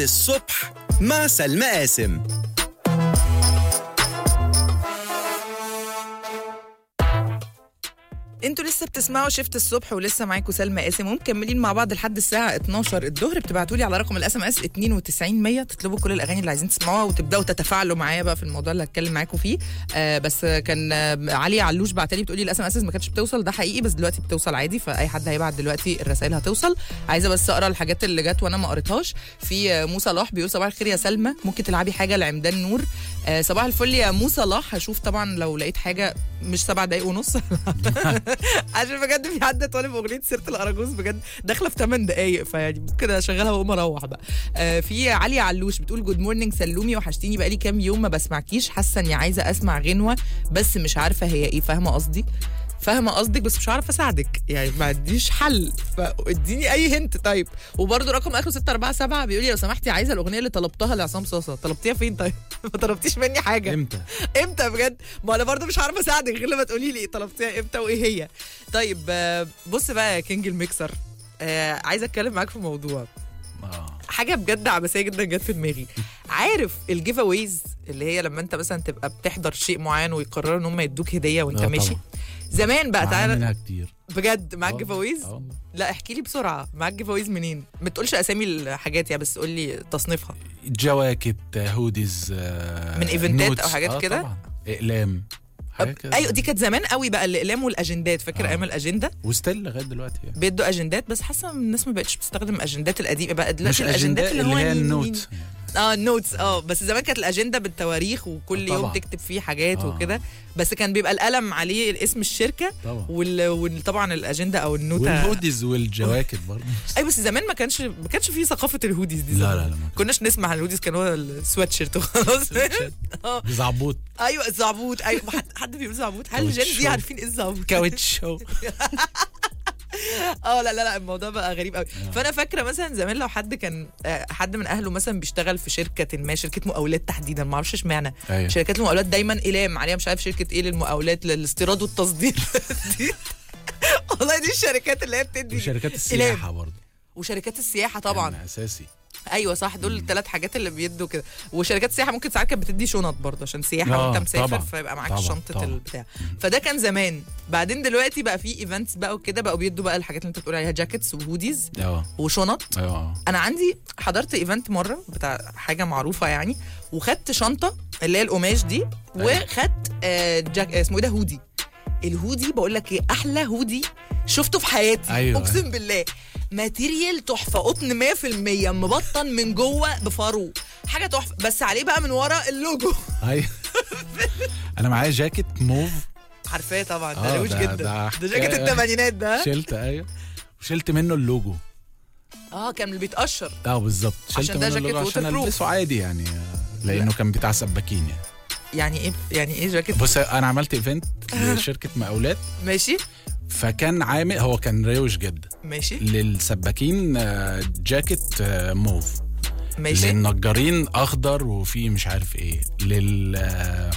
الصبح مع سلمى قاسم انتوا لسه بتسمعوا شفت الصبح ولسه معاكم سلمى قاسم ومكملين مع بعض لحد الساعه 12 الظهر بتبعتوا لي على رقم الاس ام اس 92 تطلبوا كل الاغاني اللي عايزين تسمعوها وتبداوا تتفاعلوا معايا بقى في الموضوع اللي هتكلم معاكم فيه آه بس كان آه علي علوش بعتلي بتقولي الاس ام اس ما كانتش بتوصل ده حقيقي بس دلوقتي بتوصل عادي فاي حد هيبعت دلوقتي الرسائل هتوصل عايزه بس اقرا الحاجات اللي جت وانا ما قريتهاش في آه، مو صلاح بيقول صباح الخير يا سلمى ممكن تلعبي حاجه لعمدان نور آه صباح الفل يا مو صلاح هشوف طبعا لو لقيت حاجه مش سبع دقايق ونص عشان بجد في حد طالب اغنيه سيره الاراجوز بجد داخله في 8 دقايق فيعني ممكن اشغلها واقوم اروح بقى آه في علي علوش بتقول جود مورنينج سلومي وحشتيني بقالي كام يوم ما بسمعكيش حاسه اني عايزه اسمع غنوه بس مش عارفه هي ايه فاهمه قصدي فاهمه قصدك بس مش عارفه اساعدك يعني ما عنديش حل فاديني اي هنت طيب وبرده رقم اخره 647 بيقول لي لو سمحتي عايزه الاغنيه اللي طلبتها لعصام صاصه طلبتيها فين طيب ما طلبتيش مني حاجه امتى؟ امتى بجد ما انا برضو مش عارفه اساعدك غير لما تقولي لي طلبتيها امتى وايه هي طيب آه، بص بقى يا كينج الميكسر آه عايزه اتكلم معاك في موضوع اه حاجه بجد عبثيه جدا جت في دماغي عارف الجيف اويز اللي هي لما انت مثلا تبقى بتحضر شيء معين ويقرروا ان هم يدوك هديه وانت آه ماشي طبعا. زمان بقى معايا تعالى منها كتير بجد معاك آه، جيف اويز آه. لا احكي لي بسرعه معاك جيف اويز منين ما تقولش اسامي الحاجات يعني بس قول لي تصنيفها جواكت هوديز آه، من إيفنتات نوتس. أو حاجات آه كده؟ طبعا اقلام حاجات كده ايوه دي كانت زمان قوي بقى الاقلام والاجندات فاكر آه. ايام الاجنده وستيل لغايه دلوقتي يعني. بيدوا اجندات بس حاسه إن الناس ما بقتش بتستخدم الاجندات القديمه بقى مش دلوقتي الاجندات الاجندات اللي هو هي نين- النوت اه النوتس اه بس زمان كانت الاجنده بالتواريخ وكل آه، يوم طبعا. تكتب فيه حاجات آه. وكده بس كان بيبقى القلم عليه اسم الشركه طبعا وال... وطبعا الاجنده او النوته والهوديز والجواكت برضه اي بس زمان ما كانش ما كانش فيه ثقافه الهوديز دي لا زمان. لا لا ما كناش نسمع عن الهوديز كان هو السوات شيرت وخلاص اه زعبوط ايوه الزعبوط ايوه حد, حد بيقول زعبوط هل جين دي كاوتشو. عارفين ايه الزعبوط كاوتشو اه لا لا لا الموضوع بقى غريب قوي فانا فاكره مثلا زمان لو حد كان آه، حد من اهله مثلا بيشتغل في شركه ما شركه مقاولات تحديدا ما اعرفش اشمعنى أيوة. شركات المقاولات دايما اقلام عليها مش عارف شركه ايه للمقاولات للاستيراد والتصدير دي والله دي الشركات اللي هي بتدي وشركات السياحه برضه وشركات السياحه طبعا يعني اساسي ايوه صح دول الثلاث حاجات اللي بيدوا كده وشركات السياحه ممكن ساعات كانت بتدي شنط برضه عشان سياحه آه، وانت مسافر طبعا، فيبقى معاك طبعا، شنطه طبعا. البتاع فده كان زمان بعدين دلوقتي بقى في ايفنتس بقى وكده بقوا بيدوا بقى الحاجات اللي انت بتقول عليها جاكيتس وهوديز اه وشنط اه انا عندي حضرت ايفنت مره بتاع حاجه معروفه يعني وخدت شنطه اللي هي القماش دي أيوة. وخدت آه، جاك اسمه ايه ده هودي الهودي بقول لك ايه احلى هودي شفته في حياتي أيوة. اقسم بالله ماتيريال تحفه قطن 100% مبطن من جوه بفرو حاجه تحفه بس عليه بقى من ورا اللوجو ايوه انا معايا جاكيت موف عارفاه طبعا ده آه، روش ده- جدا ده ده جاكيت حكاية. الثمانينات ده شلت ايوه وشلت منه اللوجو اه كان اللي بيتقشر اه بالظبط شلت عشان ده منه جاكيت اللوجو عشان waterproof. البسه عادي يعني آه، لانه كان بتاع سباكين يعني يعني ايه يعني ايه جاكيت بص انا عملت ايفنت لشركه مقاولات ماشي فكان عامل هو كان روش جدا ماشي للسباكين آه، جاكيت آه، موف ماشي للنجارين اخضر وفي مش عارف ايه لل آه،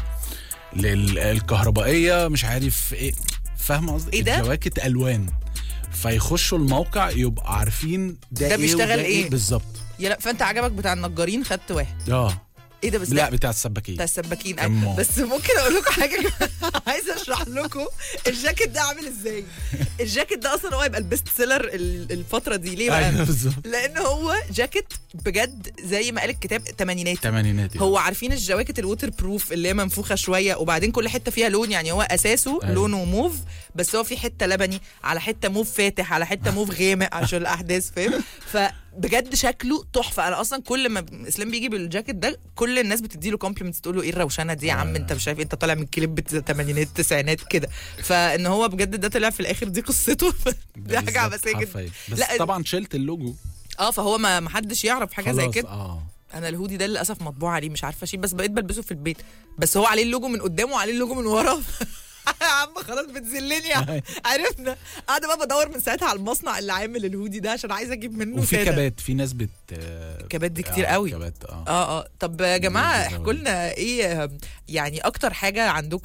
للكهربائيه مش عارف ايه فاهم قصدي إيه ده؟ الجواكت الوان فيخشوا الموقع يبقى عارفين ده, ده ايه بيشتغل وده إيه؟ بالظبط يا لا فانت عجبك بتاع النجارين خدت واحد اه ايه ده بس لا ده بتاع السباكين بتاع السباكين كان أيوة. موف. بس ممكن اقول لكم حاجه عايزه اشرح لكم الجاكيت ده عامل ازاي الجاكيت ده اصلا هو يبقى البيست سيلر ال- الفتره دي ليه بقى ايوه بالظبط لان هو جاكيت بجد زي ما قال الكتاب تمانينات تمانيناتي هو عارفين الجواكت الووتر بروف اللي هي منفوخه شويه وبعدين كل حته فيها لون يعني هو اساسه أيوة. لونه موف بس هو في حته لبني على حته موف فاتح على حته موف غامق عشان الاحداث فاهم فبجد شكله تحفه انا اصلا كل ما اسلام بيجي بالجاكيت ده كل الناس بتدي له كومبلمنتس تقول له ايه الروشنه دي يا عم انت مش عارف إيه، انت طالع من كليب الثمانينات التسعينات كده فان هو بجد ده طلع في الاخر دي قصته دي حاجه عبثيه جدا حرفيا. بس لا، طبعا شلت اللوجو اه فهو ما ما حدش يعرف حاجه زي خلاص، كده اه انا الهودي ده للاسف مطبوع عليه مش عارفه اشيل بس بقيت بلبسه في البيت بس هو عليه اللوجو من قدام وعليه اللوجو من ورا يا عم خلاص بتذلني يا عم. عرفنا قاعده بقى بدور من ساعتها على المصنع اللي عامل الهودي ده عشان عايزه اجيب منه وفي سادة. كبات في ناس بت آه، كبات دي كتير آه، قوي كبات اه اه اه طب يا جماعه لذيذة احكوا أوي. لنا ايه يعني اكتر حاجه عندكم